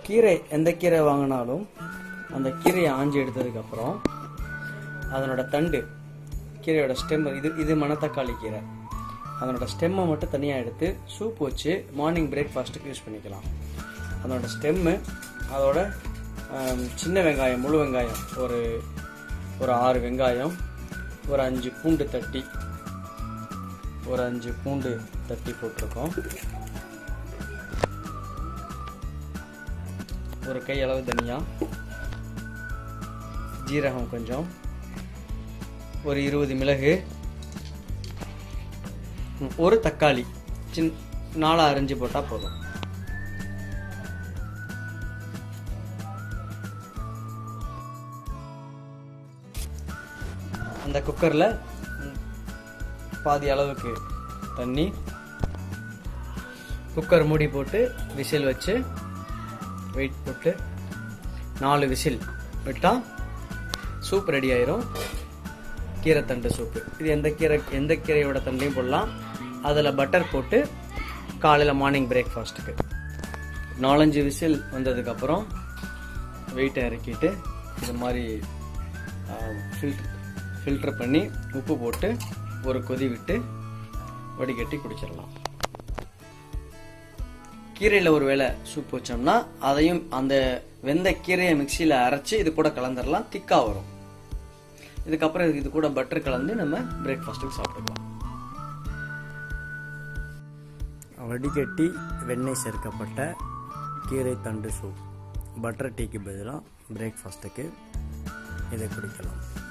கீரை எந்த கீரை வாங்கினாலும் அந்த கீரையை ஆஞ்சி எடுத்ததுக்கப்புறம் அதனோட தண்டு கீரையோட ஸ்டெம் இது இது மணத்தக்காளி கீரை அதனோட ஸ்டெம்மை மட்டும் தனியாக எடுத்து சூப் வச்சு மார்னிங் பிரேக்ஃபாஸ்ட்டுக்கு யூஸ் பண்ணிக்கலாம் அதனோட ஸ்டெம்மு அதோட ஆம், சின்ன வெங்காயம் முழு வெங்காயம் ஒரு ஒரு ஆறு வெங்காயம் ஒரு அஞ்சு பூண்டு தட்டி ஒரு அஞ்சு பூண்டு தட்டி போட்டிருக்கோம் ஒரு கை அளவு தனியா ஜீரகம் கொஞ்சம் ஒரு இருபது மிளகு ம், ஒரு தக்காளி சின் நாலா அரிஞ்சு போட்டால் போதும் அந்த குக்கரில் பாதி அளவுக்கு தண்ணி குக்கர் மூடி போட்டு விசில் வச்சு வெயிட் போட்டு நாலு விசில் விட்டால் சூப் ரெடி ஆயிரும் கீரைத்தண்டு சூப்பு இது எந்த கீரை எந்த கீரையோட தண்டையும் போடலாம் அதில் பட்டர் போட்டு காலையில் மார்னிங் பிரேக்ஃபாஸ்ட்டுக்கு நாலஞ்சு விசில் வந்ததுக்கப்புறம் வெயிட்டை இறக்கிட்டு இது மாதிரி ஃபில்ட் ஃபில்டர் பண்ணி உப்பு போட்டு ஒரு கொதி விட்டு வடிகட்டி குடிச்சிடலாம் கீரையில் ஒரு வேளை சூப் வச்சோம்னா அதையும் அந்த வெந்த கீரையை மிக்சியில் அரைச்சி இது கூட கலந்துடலாம் திக்காக வரும் இதுக்கப்புறம் இது கூட பட்டர் கலந்து நம்ம பிரேக்ஃபாஸ்ட்டுக்கு சாப்பிட்டுக்கலாம் வடிகட்டி வெண்ணெய் சேர்க்கப்பட்ட கீரை தண்டு சூப் பட்டர் டீக்கு பதிலாக பிரேக்ஃபாஸ்ட்டுக்கு இதை குடிக்கலாம்